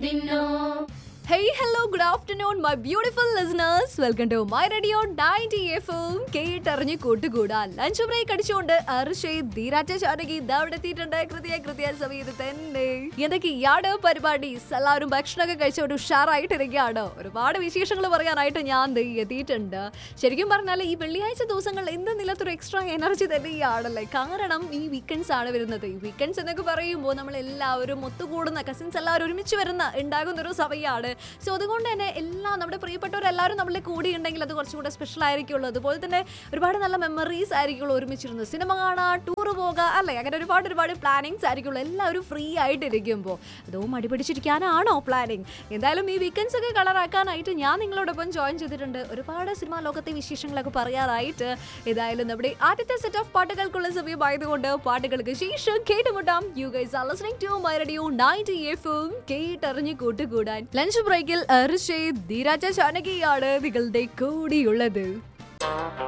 ദിനോ Hey, hello, good afternoon, my beautiful listeners. Welcome to my radio 90 FM. കേട്ടറിഞ്ഞ് കൂട്ടുകൂടാ lunch break അടിച്ചുകൊണ്ട് അർഷയ് ധീരാജ ചാനകി ഇതാ ഇവിടെ എത്തിയിട്ടുണ്ട് കൃത്യ കൃത്യ സമയത്ത് തന്നെ എന്തൊക്കെയാണ് പരിപാടീസ് എല്ലാവരും ഭക്ഷണമൊക്കെ കഴിച്ച ഒരു ഉഷാറായിട്ടിരിക്കുകയാണ് ഒരുപാട് വിശേഷങ്ങൾ പറയാനായിട്ട് ഞാൻ ദേ എത്തിയിട്ടുണ്ട് ശരിക്കും പറഞ്ഞാൽ ഈ വെള്ളിയാഴ്ച ദിവസങ്ങൾ എന്ത് നിലത്തൊരു എക്സ്ട്രാ എനർജി തന്നെയാണല്ലേ കാരണം ഈ വീക്കെൻഡ്സ് ആണ് വരുന്നത് ഈ വീക്കെൻഡ്സ് എന്നൊക്കെ പറയുമ്പോൾ നമ്മൾ എല്ലാവരും ഒത്തുകൂടുന്ന കസിൻസ് എല്ലാവരും ഒരുമിച്ച് വരുന്ന ഉണ്ടാകുന്ന ഒരു സമയമാണ് സോ അതുകൊണ്ട് തന്നെ എല്ലാ നമ്മുടെ പ്രിയപ്പെട്ടവരെല്ലാവരും നമ്മളിൽ കൂടി ഉണ്ടെങ്കിൽ അത് കുറച്ചുകൂടെ സ്പെഷ്യൽ ആയിരിക്കുള്ളൂ അതുപോലെ തന്നെ ഒരുപാട് നല്ല മെമ്മറീസ് ആയിരിക്കുള്ളൂ ഒരുമിച്ചിരുന്ന് സിനിമ കാണാ ടൂർ പോകുക അല്ലേ അങ്ങനെ ഒരുപാട് ഒരുപാട് പ്ലാനിങ്സ് ആയിരിക്കുള്ളൂ എല്ലാവരും ഫ്രീ ആയിട്ടിരിക്കുമ്പോൾ അതോ മടി പിടിച്ചിരിക്കാനാണോ പ്ലാനിങ് എന്തായാലും ഈ വീക്കെൻഡ്സ് ഒക്കെ കളറാക്കാനായിട്ട് ഞാൻ നിങ്ങളോടൊപ്പം ജോയിൻ ചെയ്തിട്ടുണ്ട് ഒരുപാട് സിനിമാ ലോകത്തെ വിശേഷങ്ങളൊക്കെ പറയാനായിട്ട് ഏതായാലും നമ്മുടെ ആദ്യത്തെ സെറ്റ് ഓഫ് പാട്ടുകൾക്കുള്ള സമയമായതുകൊണ്ട് പാട്ടുകൾക്ക് ശേഷം കേട്ടുമുട്ടാം you guys are listening to my radio 90 എഫും കേട്ടറിഞ്ഞ് കൂട്ടുകൂടാൻ ലഞ്ച് ബ്രേക്കിൽ അർഷേ ധീരാജ ചാനകിയാണ് നിങ്ങളുടെ കൂടിയുള്ളത്